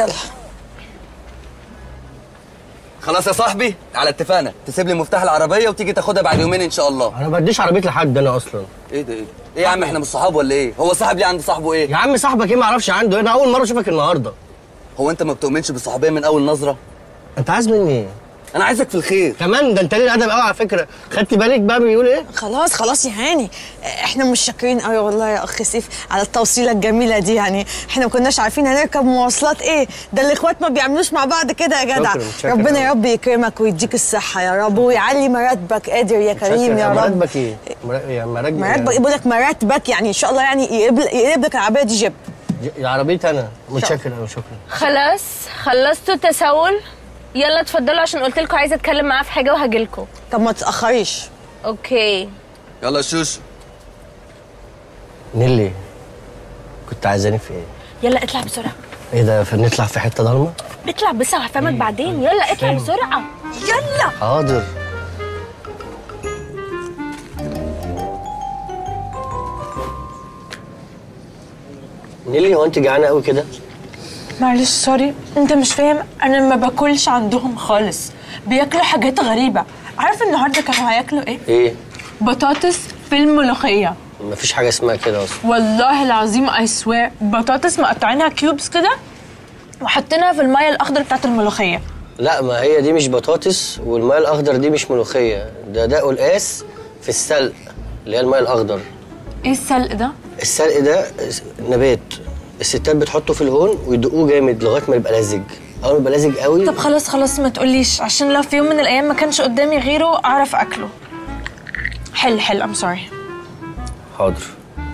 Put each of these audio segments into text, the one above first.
يلا خلاص يا صاحبي على اتفاقنا تسيب لي مفتاح العربيه وتيجي تاخدها بعد يومين ان شاء الله انا ما بديش عربيه لحد انا اصلا ايه ده ايه ده؟ ايه يا عم احنا مش صحاب ولا ايه هو صاحب ليه عند صاحبه ايه يا عم صاحبك ايه ما اعرفش عنده ايه انا اول مره اشوفك النهارده هو انت ما بتؤمنش بالصحوبيه من اول نظره انت عايز مني ايه انا عايزك في الخير كمان ده انت ليه الادب قوي على فكره خدت بالك بقى بيقول ايه خلاص خلاص يا هاني احنا مش شاكرين قوي والله يا اخ سيف على التوصيله الجميله دي يعني احنا ما كناش عارفين هنركب مواصلات ايه ده الاخوات ما بيعملوش مع بعض كده يا جدع شكراً، شكراً ربنا أوي. يا رب يكرمك ويديك الصحه يا رب ويعلي مراتبك قادر يا كريم يا رب مراتبك ايه مرا- يا مراتبك مراتبك بقول لك مراتبك يعني ان شاء الله يعني يقلب يقلب لك العربيه دي جيب يا عربيتي انا متشكر قوي شكرا خلاص خلصتوا التسول يلا اتفضلوا عشان قلت لكم عايزه اتكلم معاه في حاجه وهجيلكم طب ما تتاخريش اوكي يلا يا شوشو نيلي كنت عايزاني في ايه يلا اطلع بسرعه ايه ده فنطلع في حته ضلمه اطلع بس هفهمك بعدين يلا اطلع بسرعه يلا حاضر نيلي هو انت جعانه قوي كده معلش سوري انت مش فاهم انا ما باكلش عندهم خالص بياكلوا حاجات غريبه عارف النهارده كانوا هياكلوا ايه ايه بطاطس في الملوخيه مفيش حاجه اسمها كده اصلا والله العظيم اي سوير بطاطس مقطعينها كيوبس كده وحاطينها في الميه الاخضر بتاعت الملوخيه لا ما هي دي مش بطاطس والماء الاخضر دي مش ملوخيه ده ده قلقاس في السلق اللي هي الماء الاخضر ايه السلق ده السلق ده نبات الستات بتحطه في الهون ويدقوه جامد لغايه ما يبقى لزج اول ما يبقى لزج قوي طب خلاص خلاص ما تقوليش عشان لو في يوم من الايام ما كانش قدامي غيره اعرف اكله حل حل ام سوري حاضر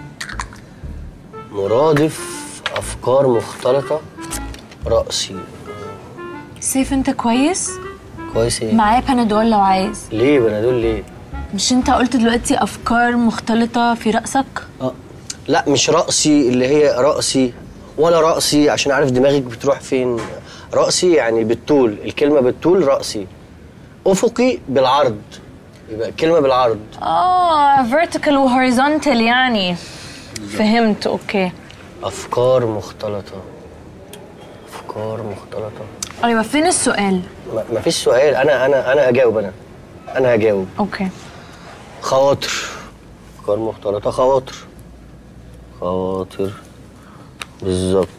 مرادف افكار مختلطه راسي سيف انت كويس كويس ايه معايا بنادول لو عايز ليه بنادول ليه مش انت قلت دلوقتي افكار مختلطه في راسك اه لا مش راسي اللي هي راسي ولا راسي عشان عارف دماغك بتروح فين راسي يعني بالطول الكلمه بالطول راسي افقي بالعرض يبقى الكلمه بالعرض اه vertical و horizontal يعني فهمت اوكي افكار مختلطه افكار مختلطه ايوه فين السؤال ما ما فيش سؤال انا انا انا اجاوب انا انا هجاوب اوكي خواطر افكار مختلطه خواطر خواطر بالظبط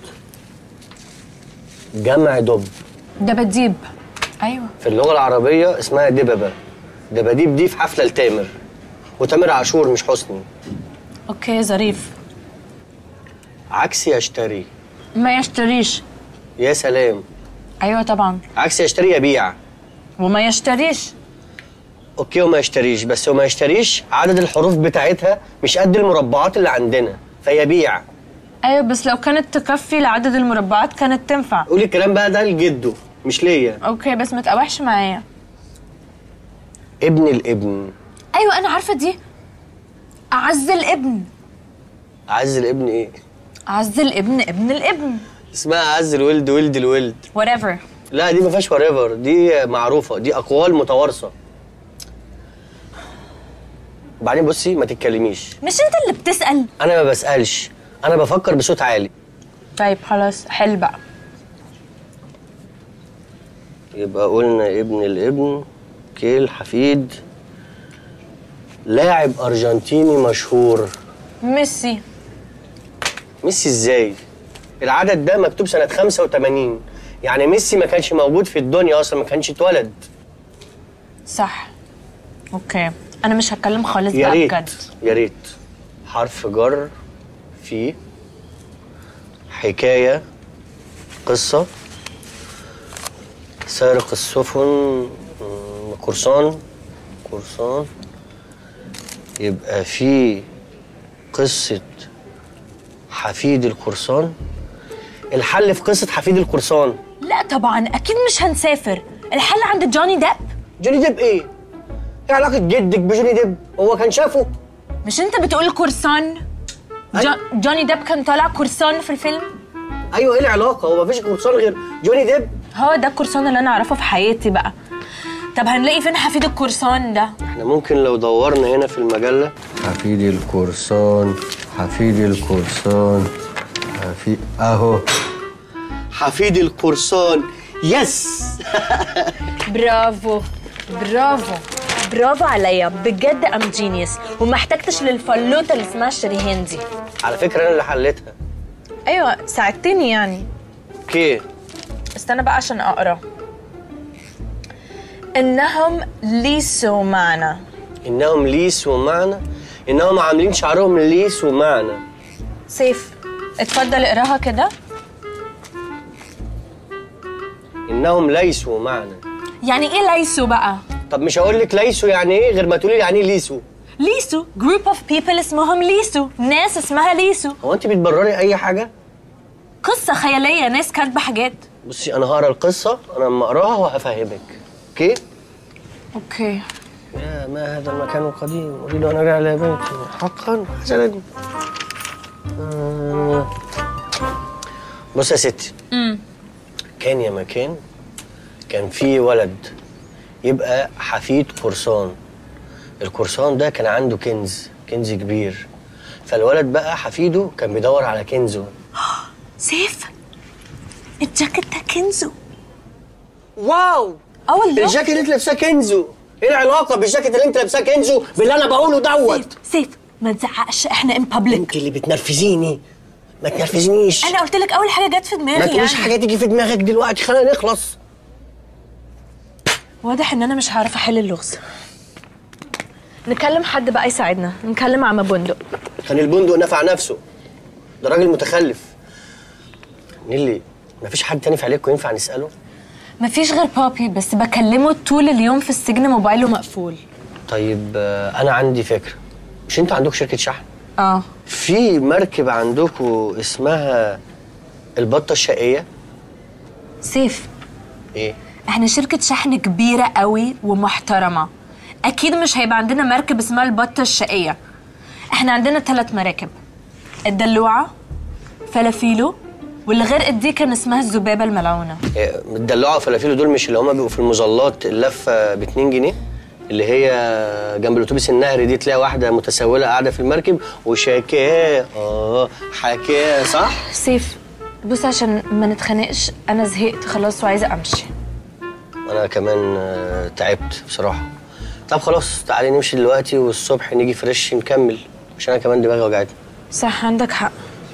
جمع دب دباديب ايوه في اللغه العربيه اسمها دببه دباديب دي في حفله لتامر وتامر عاشور مش حسني اوكي ظريف عكس يشتري ما يشتريش يا سلام ايوه طبعا عكس يشتري يبيع وما يشتريش اوكي وما يشتريش بس وما يشتريش عدد الحروف بتاعتها مش قد المربعات اللي عندنا فيبيع ايوه بس لو كانت تكفي لعدد المربعات كانت تنفع قولي الكلام بقى ده لجده مش ليا اوكي بس ما تقاوحش معايا ابن الابن ايوه انا عارفه دي اعز الابن عز الابن ايه اعز الابن ابن الابن اسمها عز الولد ولد الولد whatever لا دي ما فيهاش وريفر دي معروفه دي اقوال متوارثه وبعدين بصي ما تتكلميش مش انت اللي بتسال انا ما بسالش انا بفكر بصوت عالي طيب خلاص حل بقى يبقى قلنا ابن الابن كيل حفيد لاعب ارجنتيني مشهور ميسي ميسي ازاي العدد ده مكتوب سنه 85 يعني ميسي ما كانش موجود في الدنيا اصلا ما كانش اتولد صح اوكي انا مش هتكلم خالص يا بقى ريت بجد يا ريت حرف جر في حكاية قصة سارق السفن مم، قرصان قرصان يبقى في قصة حفيد القرصان الحل في قصة حفيد القرصان لا طبعا اكيد مش هنسافر الحل عند جوني ديب جوني ديب ايه؟ ايه علاقة جدك بجوني ديب؟ هو كان شافه؟ مش انت بتقول قرصان جو جوني ديب كان طالع قرصان في الفيلم ايوه ايه العلاقة؟ هو مفيش قرصان غير جوني ديب؟ هو ده القرصان اللي انا اعرفه في حياتي بقى طب هنلاقي فين حفيد القرصان ده احنا ممكن لو دورنا هنا في المجلة حفيد القرصان حفيد القرصان حفيد اهو حفيد القرصان يس برافو برافو برافو عليا بجد ام جينيوس وما احتجتش للفلوته اللي اسمها شريهان دي على فكره انا اللي حليتها ايوه ساعدتني يعني اوكي استنى بقى عشان اقرا انهم ليسوا معنا انهم ليس ومعنى انهم عاملين شعرهم ليس ومعنى سيف اتفضل اقراها كده انهم ليسوا معنى يعني ايه ليسوا بقى طب مش هقول لك ليسوا يعني ايه غير ما تقولي يعني ايه ليسوا ليسوا جروب اوف بيبل اسمهم ليسوا ناس اسمها ليسوا هو انت بتبرري اي حاجه قصه خياليه ناس كاتبه حاجات بصي انا هقرا القصه انا لما اقراها وهفهمك اوكي اوكي يا ما هذا المكان القديم اريد ان ارجع الى بيتي حقا حسنا آه. بص يا ستي كان يا مكان كان في ولد يبقى حفيد قرصان القرصان ده كان عنده كنز كنز كبير فالولد بقى حفيده كان بيدور على كنزه سيف الجاكيت ده كنزو واو اه والله الجاكيت اللي انت لابساه كنزو ايه العلاقه بالجاكيت اللي انت لابساه كنزو باللي انا بقوله دوت سيف سيف ما تزعقش احنا ان بابليك انت اللي بتنرفزيني ما تنرفزنيش انا قلت لك اول حاجه جت في ما دماغي تقوليش يعني حاجه تيجي في دماغك دلوقتي خلينا نخلص واضح ان انا مش هعرف احل اللغز نكلم حد بقى يساعدنا نكلم عم بندق كان البندق نفع نفسه ده راجل متخلف نيلي مفيش حد تاني في عليكم ينفع نساله مفيش غير بابي بس بكلمه طول اليوم في السجن موبايله مقفول طيب آه، انا عندي فكره مش انتوا عندكم شركه شحن اه في مركب عندكم اسمها البطه الشقيه سيف ايه احنا شركة شحن كبيرة قوي ومحترمة أكيد مش هيبقى عندنا مركب اسمها البطة الشقية احنا عندنا ثلاث مراكب الدلوعة فلافيلو واللي غرقت دي كان اسمها الذبابة الملعونة إيه، الدلوعه وفلافيلو دول مش اللي هما بيبقوا في المظلات اللفه ب 2 جنيه اللي هي جنب الاتوبيس النهري دي تلاقي واحده متسوله قاعده في المركب وشاكاه اه حكاه صح؟ سيف بص عشان ما نتخانقش أنا زهقت خلاص وعايزة أمشي انا كمان آه، تعبت بصراحه طب خلاص تعالي نمشي دلوقتي والصبح نيجي فريش نكمل عشان انا كمان دماغي وجعتني صح عندك حق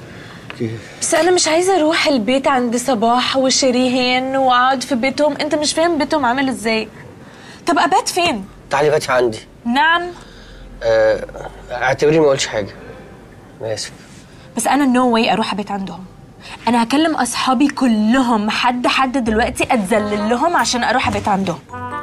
بس أنا مش عايزة أروح البيت عند صباح وشريهان وأقعد في بيتهم أنت مش فاهم بيتهم عامل إزاي طب أبات فين؟ تعالي باتي عندي نعم آه، اعتبريني ما قلتش حاجه انا اسف بس انا نو واي اروح ابيت عندهم انا هكلم اصحابي كلهم حد حد دلوقتي اتذلل لهم عشان اروح ابيت عندهم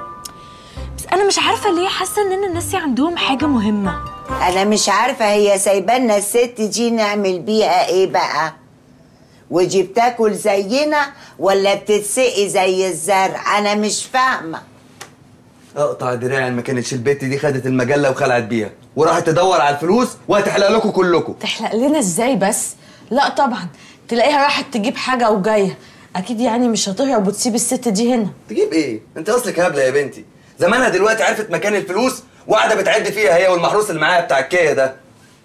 بس انا مش عارفه ليه حاسه ان انا ناسي عندهم حاجه مهمه انا مش عارفه هي سايبانا الست دي نعمل بيها ايه بقى ودي بتاكل زينا ولا بتتسقي زي الزرع انا مش فاهمه اقطع دراعي ما كانتش البت دي خدت المجله وخلعت بيها وراحت تدور على الفلوس وهتحلق لكم كلكم تحلق لنا ازاي بس لا طبعا تلاقيها راحت تجيب حاجه وجايه اكيد يعني مش هتهرب وتسيب الست دي هنا تجيب ايه انت اصلك هبله يا بنتي زمانها دلوقتي عرفت مكان الفلوس وقاعده بتعد فيها هي والمحروس اللي معاها بتاع الكيا ده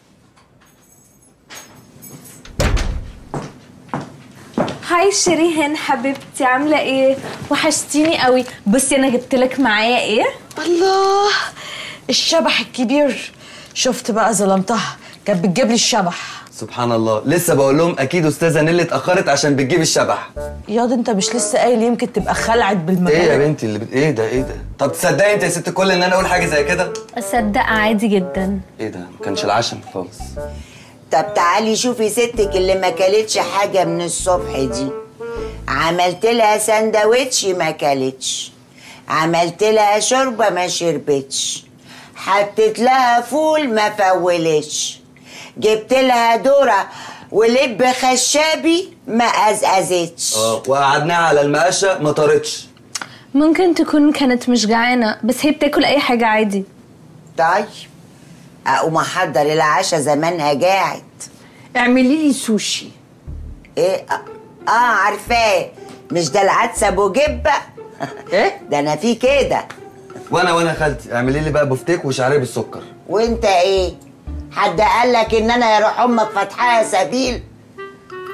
هاي شيرين حبيبتي عامله ايه وحشتيني قوي بصي انا جبت لك معايا ايه الله الشبح الكبير شفت بقى ظلمتها كانت بتجيب لي الشبح سبحان الله لسه بقول لهم اكيد استاذه نيلي اتاخرت عشان بتجيب الشبح ياض انت مش لسه قايل يمكن تبقى خلعت بالمجال ايه يا بنتي اللي بت... ايه ده ايه ده طب تصدقي انت يا ست الكل ان انا اقول حاجه زي كده اصدق عادي جدا ايه ده ما كانش العشم خالص طب تعالي شوفي ستك اللي ما كلتش حاجه من الصبح دي عملت لها سندوتش ما كلتش عملت لها شوربه ما شربتش حطيت لها فول ما فولتش جبت لها ذره ولب خشابي ما ازازتش اه وقعدناها على المقشه ما طارتش ممكن تكون كانت مش جعانه بس هي بتاكل اي حاجه عادي طيب اقوم احضر العشاء زمانها جاعت اعملي لي سوشي ايه اه عارفاه مش ده العدس ابو جبه ايه ده انا في كده وانا وانا خالتي اعملي لي بقى بفتيك وشعريه بالسكر وانت ايه حد قال لك ان انا يا روح امك فاتحاها سبيل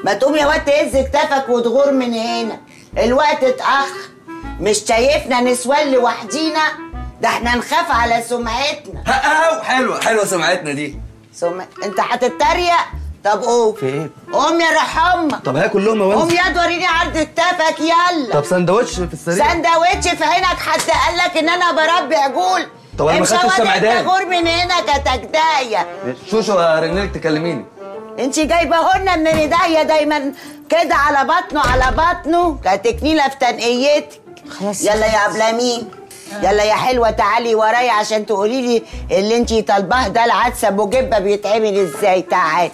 ما تقوم يا واد تهز كتافك وتغور من هنا الوقت اتأخر مش شايفنا نسوان لوحدينا ده احنا نخاف على سمعتنا هاو حلوه حلوه سمعتنا دي سم... انت هتتريق طب قوم في ايه قوم يا روح امك طب هاكل لقمه قوم وانزل يا وريني عرض كتافك يلا طب سندوتش في السريع سندوتش في عينك حتى قال لك ان انا بربي عجول طب أنا ما امشي خدتش واد سمعدان. انت غور من هنا كتجدايه شوشو ارنلك تكلميني انت جايبه لنا من ايديا دايما كده على بطنه على بطنه كتكنيله في تنقيتك خلاص. يلا يا ابلامين يلا يا حلوه تعالي ورايا عشان تقولي لي اللي انت طالباه ده العدس ابو جبه بيتعمل ازاي تعالي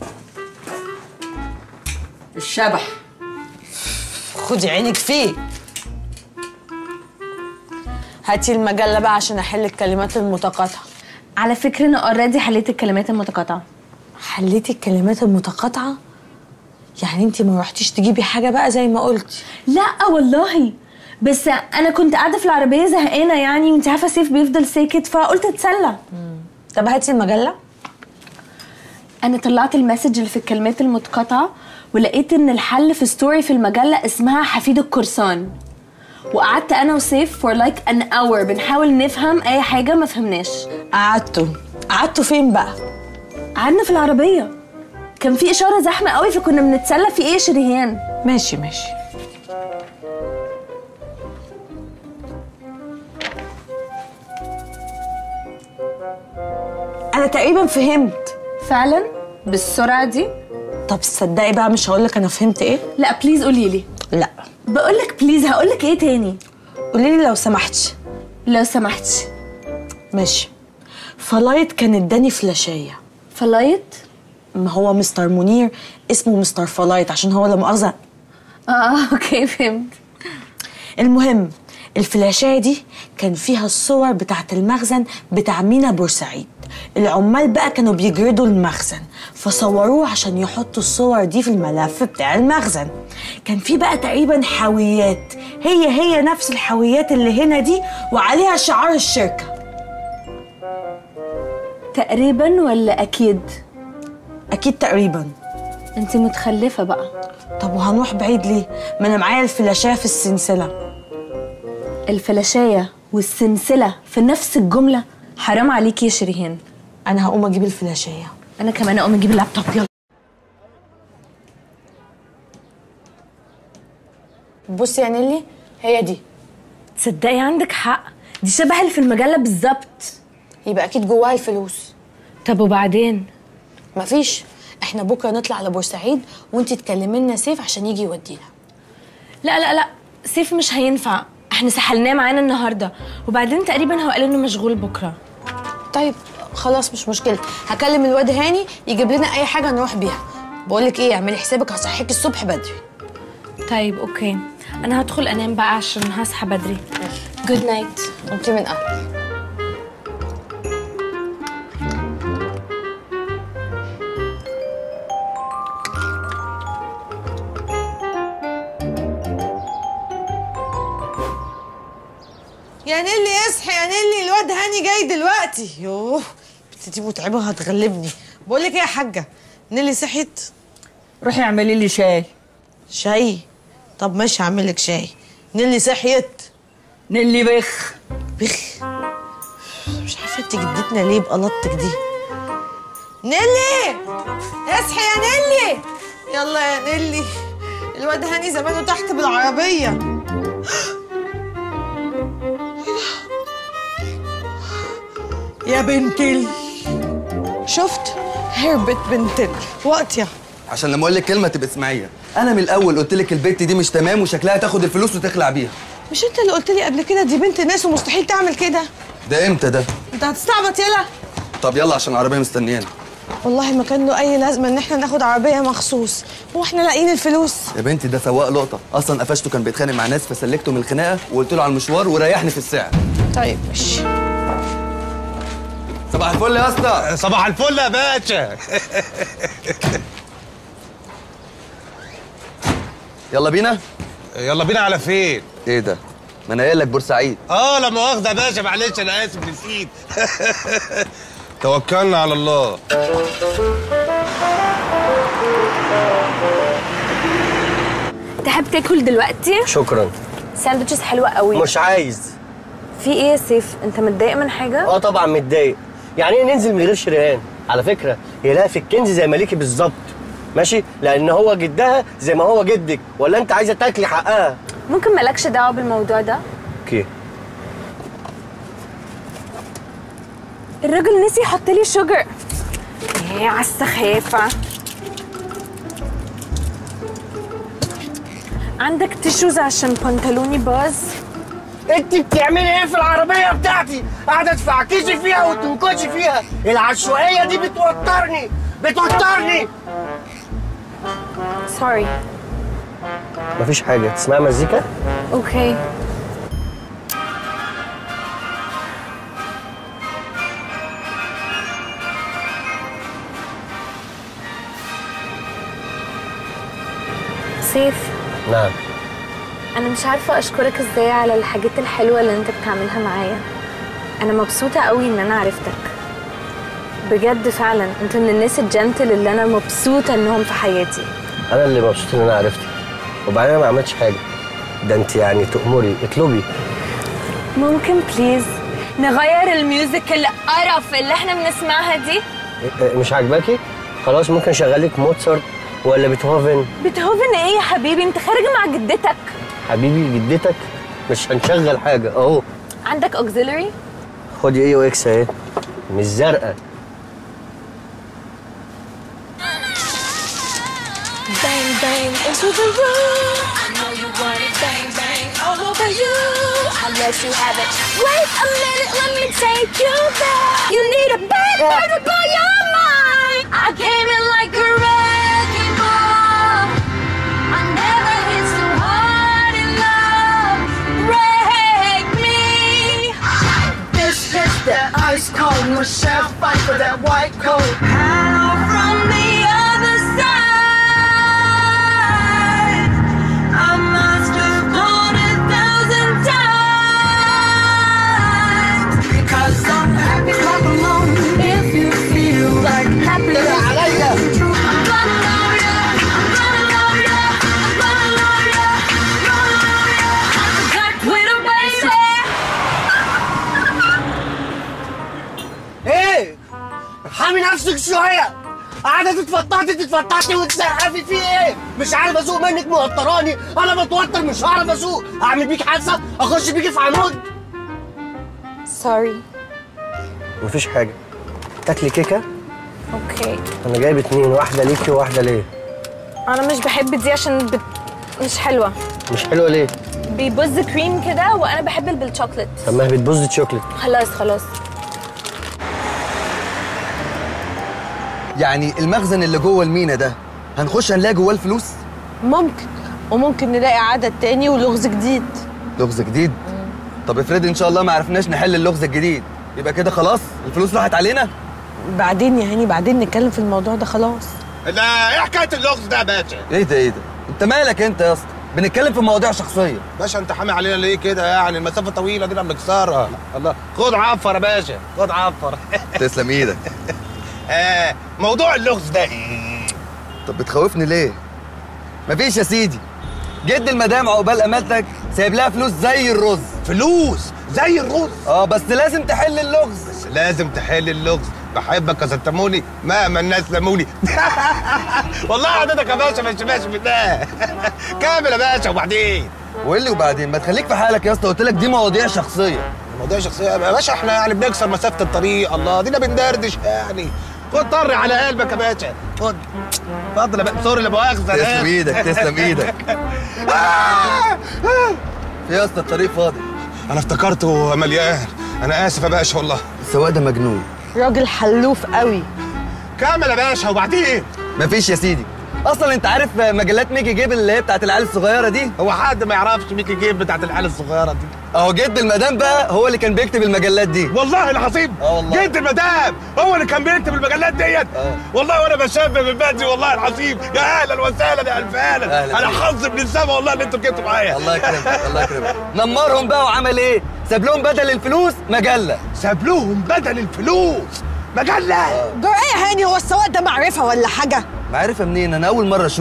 الشبح خدي عينك فيه هاتي المجلة بقى عشان أحل الكلمات المتقاطعة على فكرة أنا اوريدي حليت الكلمات المتقاطعة حليتي الكلمات المتقاطعة؟ يعني انت ما رحتيش تجيبي حاجة بقى زي ما قلتي لا والله بس أنا كنت قاعدة في العربية زهقانة يعني وأنت عارفة سيف بيفضل ساكت فقلت أتسلى طب هاتي المجلة أنا طلعت المسج اللي في الكلمات المتقاطعة ولقيت إن الحل في ستوري في المجلة اسمها حفيد القرصان وقعدت أنا وسيف for like an hour بنحاول نفهم أي حاجة ما فهمناش قعدتوا قعدتوا فين بقى؟ قعدنا في العربية كان في إشارة زحمة قوي فكنا بنتسلى في إيه يا شريهان ماشي ماشي أنا تقريبا فهمت فعلا بالسرعة دي طب تصدقي بقى مش هقولك أنا فهمت إيه؟ لا بليز قولي لي لا بقولك بليز هقولك إيه تاني قوليلي لو سمحتي لو سمحتي ماشي فلايت كان اداني فلاشية فلايت ما هو مستر منير اسمه مستر فلايت عشان هو لا مؤاخذة اه اوكي فهمت المهم الفلاشاية دي كان فيها الصور بتاعت المخزن بتاع مينا بورسعيد العمال بقى كانوا بيجردوا المخزن فصوروه عشان يحطوا الصور دي في الملف بتاع المخزن كان في بقى تقريبا حاويات هي هي نفس الحاويات اللي هنا دي وعليها شعار الشركة تقريبا ولا اكيد أكيد تقريبا انت متخلفة بقى طب وهنروح بعيد ليه؟ ما أنا معايا الفلاشاية في السلسلة الفلاشاية والسلسلة في نفس الجملة حرام عليكي يا شريهان أنا هقوم أجيب الفلاشاية انا كمان اقوم اجيب اللابتوب يلا بصي يا نيلي هي دي تصدقي عندك حق دي شبه اللي في المجلة بالظبط يبقى أكيد جواها الفلوس طب وبعدين مفيش احنا بكره نطلع على بورسعيد وانتي تكلمي لنا سيف عشان يجي يودينا لا لا لا سيف مش هينفع احنا سحلناه معانا النهارده وبعدين تقريبا هو قال انه مشغول بكره طيب خلاص مش مشكله هكلم الواد هاني يجيب لنا اي حاجه نروح بيها بقول لك ايه اعملي حسابك هصحيك الصبح بدري طيب اوكي انا هدخل انام بقى عشان هصحى بدري جود نايت انتي من اهلي يا نيلي اصحي يا نيلي الواد هاني جاي دلوقتي يوه البت دي متعبه هتغلبني بقول لك ايه يا حاجه نيلي صحيت روحي اعملي لي شاي شاي طب ماشي هعمل لك شاي نيلي صحيت نيلي بخ بخ مش عارفه انت جدتنا ليه بقلطتك دي نيلي اصحي يا نيلي يلا يا نيلي الواد هاني زمانه تحت بالعربيه يا بنتل شفت هربت بنتل واطيه عشان لما اقول لك كلمه تبقى اسمعيها انا من الاول قلت لك البت دي مش تمام وشكلها تاخد الفلوس وتخلع بيها مش انت اللي قلت لي قبل كده دي بنت ناس ومستحيل تعمل كده ده امتى ده انت هتستعبط يلا طب يلا عشان العربيه مستنيانا والله ما كان له اي لازمه ان احنا ناخد عربيه مخصوص هو احنا لاقيين الفلوس يا بنتي ده سواق لقطه اصلا قفشته كان بيتخانق مع ناس فسلكته من الخناقه وقلت له على المشوار وريحني في السعر طيب ماشي صباح الفل يا اسطى صباح الفل يا باشا يلا بينا يلا بينا على فين ايه ده ما انا قايل لك بورسعيد اه لا مؤاخذه يا باشا معلش انا اسف نسيت توكلنا على الله تحب تاكل دلوقتي شكرا ساندوتشز حلوه قوي مش عايز في ايه يا سيف انت متضايق من حاجه اه طبعا متضايق يعني ايه ننزل من غير شريهان على فكره هي لها في الكنز زي مليكي بالظبط ماشي لان هو جدها زي ما هو جدك ولا انت عايزه تاكلي حقها ممكن مالكش دعوه بالموضوع ده اوكي الراجل نسي يحط لي شوجر ايه على السخافه عندك تيشوز عشان بنطلوني باظ انت بتعملي ايه في العربيه بتاعتي قاعده تفعكشي فيها وتنكشي فيها العشوائيه دي بتوترني بتوترني سوري مفيش حاجه تسمعي مزيكا اوكي سيف نعم انا مش عارفه اشكرك ازاي على الحاجات الحلوه اللي انت بتعملها معايا انا مبسوطه قوي ان انا عرفتك بجد فعلا انت من الناس الجنتل اللي انا مبسوطه انهم في حياتي انا اللي مبسوط ان انا عرفتك وبعدين انا ما عملتش حاجه ده انت يعني تأمري اطلبي ممكن بليز نغير الميوزك القرف اللي احنا بنسمعها دي إيه- إيه، مش عاجباكي خلاص ممكن اشغلك موتسارت ولا بيتهوفن بيتهوفن ايه يا حبيبي انت خارج مع جدتك حبيبي جدتك مش هنشغل حاجه اهو عندك اوكسيلري خدي ايه واكس اهي مش زرقاء Bang bang into the room. I know you want it. Bang bang all over you. I'll let you have it. Wait a minute, let me take you there. You need a bad boy to blow your mind. I came in like a wrecking ball. I never hit so hard in love. Break me. This is the ice cold Michelle fight for that white coat. Hello from the other side. I must have gone a thousand times. Because I'm happy clap along if you feel like happy. I'm gonna love ya. I'm gonna love ya. I'm gonna love ya. I'm gonna love ya. Got Twitter, baby. ايه حامي نفسك شويه قاعده تتفططي تتفططي وتسقفي في ايه مش عارف اسوق منك موتراني انا بتوتر مش هعرف اسوق اعمل بيك حادثه اخش بيكي في عمود سوري مفيش حاجه تاكلي كيكه اوكي انا جايب اتنين واحده ليكي وواحده ليه انا مش بحب دي عشان بت... مش حلوه مش حلوه ليه بيبز كريم كده وانا بحب اللي بالشوكليت طب ما هي بتبوظ شوكليت خلاص خلاص يعني المخزن اللي جوه المينا ده هنخش هنلاقي جواه الفلوس ممكن وممكن نلاقي عدد تاني ولغز جديد لغز جديد طب افرض ان شاء الله ما عرفناش نحل اللغز الجديد يبقى كده خلاص الفلوس راحت علينا بعدين يا هاني بعدين نتكلم في الموضوع ده خلاص لا ايه حكايه اللغز ده يا باشا ايه ده ايه ده انت مالك انت يا اسطى بنتكلم في مواضيع شخصيه باشا انت حامي علينا ليه كده يعني المسافه طويله دي لما نكسرها الله خد عفر يا باشا خد عفر تسلم ايدك آه موضوع اللغز ده ايه طب بتخوفني ليه مفيش يا سيدي جد المدام عقبال امالتك سايب لها فلوس زي الرز فلوس زي الرز اه بس لازم تحل اللغز بس لازم تحل اللغز بحبك يا ستموني مهما الناس لموني والله عددك يا باشا مش ماشي بالله كامل يا باشا وبعدين وايه اللي وبعدين ما تخليك في حالك يا اسطى قلت لك دي مواضيع شخصيه الموضوع شخصية يا باشا احنا يعني بنكسر مسافة الطريق الله دينا بندردش يعني خد طري على قلبك يا باشا خد اتفضل يا باشا سوري لا مؤاخذة أنا تسلم آسف. ايدك تسلم ايدك آه! يا اسطى الطريق فاضي انا افتكرته مليان انا اسف يا باشا والله السواق ده مجنون راجل حلوف قوي كمل يا باشا وبعدين مفيش يا سيدي اصلا انت عارف مجلات ميكي جيب اللي هي بتاعت العيال الصغيره دي هو حد ما يعرفش ميكي جيب بتاعت العيال الصغيرة دي اهو جد المدام بقى هو اللي كان بيكتب المجلات دي والله العظيم اه والله. جد المدام هو اللي كان بيكتب المجلات ديت اه. والله وانا بشبه من بدري والله العظيم يا اهلا وسهلا يا الف اهلا أهلا انا بيك. حظ من السما والله ان انتوا جبتوا معايا الله يكرمك الله يكرمك نمرهم بقى وعمل ايه ساب لهم بدل الفلوس مجله ساب لهم بدل الفلوس مجله جرأة يا هاني هو السواق ده معرفة ولا حاجة معرفه منين انا اول مره اشوف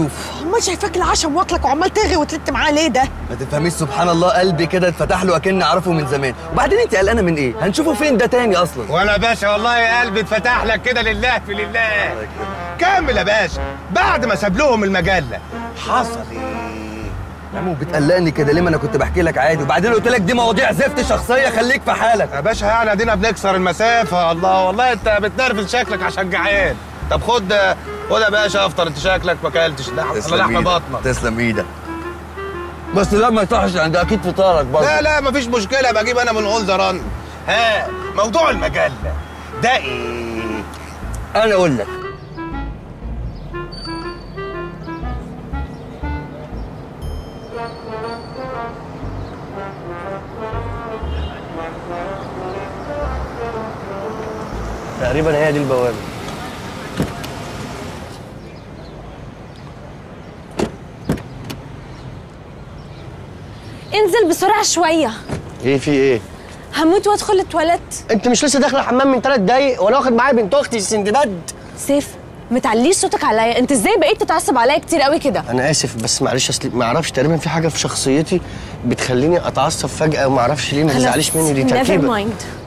امال شايفاك العشم واكلك وعمال ترغي وتلت معاه ليه ده ما تفهميش سبحان الله قلبي كده اتفتح له اكني اعرفه من زمان وبعدين انت قلقانه من ايه هنشوفه فين ده تاني اصلا وانا يا باشا والله يا قلبي اتفتح لك كده لله في لله كمل يا باشا بعد ما ساب لهم المجله حصل ايه يا عمو بتقلقني كده ليه ما انا كنت بحكي لك عادي وبعدين قلت لك دي مواضيع زفت شخصيه خليك في حالك يا باشا يعني ادينا بنكسر المسافه الله والله انت بتنرفز شكلك عشان جعان طب خد خد يا باشا افطر انت شكلك ما اكلتش لحم لحم بطنك تسلم ايدك بس لا ما يصحش عند اكيد فطارك برضه لا لا مفيش مشكله بجيب انا من اول زران ها موضوع المجله ده ايه انا اقول لك تقريبا هي دي البوابه انزل بسرعه شويه ايه في ايه هموت وادخل التواليت انت مش لسه داخله الحمام من ثلاث دقايق وانا واخد معايا بنت اختي سندباد سيف متعليش صوتك عليا انت ازاي بقيت تتعصب عليا كتير قوي كده انا اسف بس معلش اصل ما اعرفش تقريبا في حاجه في شخصيتي بتخليني اتعصب فجاه وما اعرفش ليه ما تزعليش مني دي نيفر تركيبه مايند